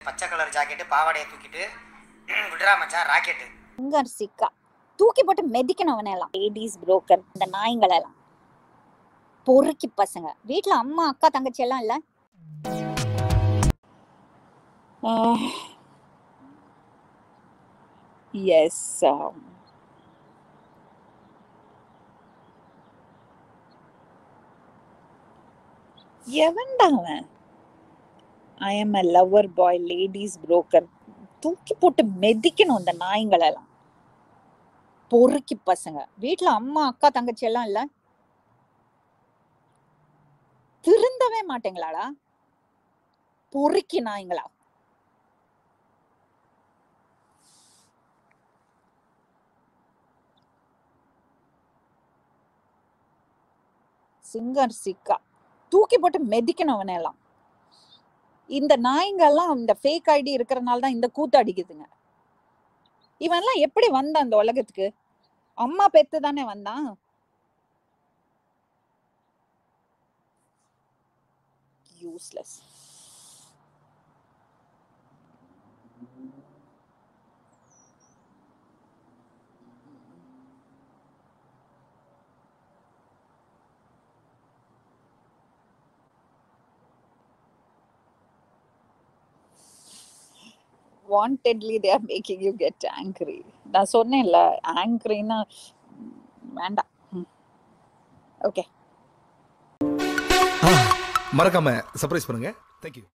பச்சை colour jacket பாவாடையை தூக்கிட்டு விடுறா மச்சான் ராக்கெட்டு சிங்கர் சிக்கா தூக்கி போட்டு மெதிக்கணும் அவனெல்லாம் லேடிஸ் புரோக்கர் இந்த நாய்ங்களெல்லாம் பொறுக்கி பசங்க வீட்ல அம்மா அக்கா தங்கச்சி எல்லாம் இல்ல எஸ் எவன்டா அவன் I am a lover boy ladies broker தூக்கி போட்டு மெதிக்கணும் இந்த நாய்ங்களெல்லாம் பொறுக்கி பசங்க வீட்ல அம்மா அக்கா தங்கச்சி எல்லாம் இல்ல திருந்தவே மாட்டேங்களாடா பொறுக்கி நாய்ங்களா சிங்கர் சிக்கா தூக்கி போட்டு மெதிக்கணும் அவனெல்லாம் இந்த நாய்ங்கெல்லாம் இந்த ஃபேக் ஐடி இருக்கிறனால தான் இந்த கூத்து அடிக்குதுங்க இவன்லாம் எப்படி வந்தான் இந்த உலகத்துக்கு அம்மா பெத்து தானே வந்தான் useless wantedly they are making you get angry நான் சொன்னேன்ல ஆங்க்ரின்னா வேண்டாம் ஓகே மறக்காம சர்ப்ரைஸ் பண்ணுங்க தேங்க்யூ